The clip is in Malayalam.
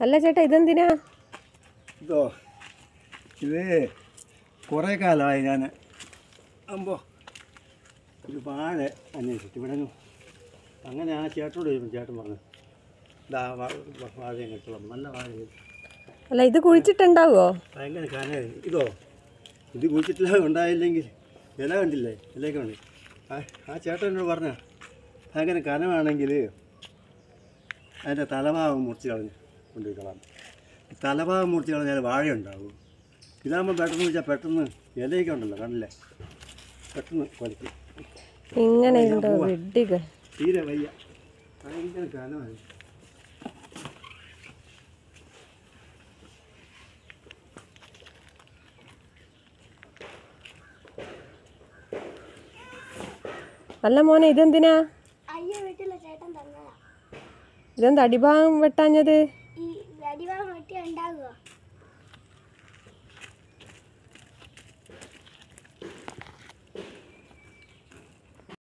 അല്ല ചേട്ടാ ഇതെന്തിനാ ഇതോ ഇത് കുറേ കാലമായി ഞാൻ അമ്പോ ഒരു വാഴ അന്വേഷിച്ചു ഇവിടെ നിന്ന് അങ്ങനെ ആ ചേട്ടനോട് ചോദിക്കും ചേട്ടൻ പറഞ്ഞു ഇതാ വാഴ വാഴ കിട്ടണം നല്ല വാഴ അല്ല ഇത് കുഴിച്ചിട്ടുണ്ടാവുമോ ഭയങ്കര കനമായിരുന്നു ഇതോ ഇത് കുഴിച്ചിട്ടില്ല ഉണ്ടായില്ലെങ്കിൽ ഇല കണ്ടില്ലേ ഇലയൊക്കെ ഉണ്ട് ആ ആ ചേട്ടൻ എന്നോട് പറഞ്ഞ ഭയങ്കര കനമാണെങ്കിൽ അതിൻ്റെ തലഭാഗം മുറിച്ച് കളഞ്ഞ് കൊണ്ടുപോയി കളാം തലഭാഗം മുറിച്ച് കളഞ്ഞാൽ വാഴ ഉണ്ടാവും ഇതാകുമ്പോൾ പെട്ടെന്ന് വെച്ചാൽ പെട്ടെന്ന് ഇലയൊക്കെ ഉണ്ടല്ലോ കണ്ടില്ലേ പെട്ടെന്ന് കൊലയ്ക്കും ഇങ്ങനെ ഉണ്ടോ വെഡികൾ തീരെ വയ്യ ഭയങ്കര കനമായി അല്ല മോനെ ഇതെന്തിനാ അയ്യോ വീട്ടിലെ ചേട്ടൻ തന്നതാ ഇതെന്താ അടിഭാഗം വെട്ടാഞ്ഞത്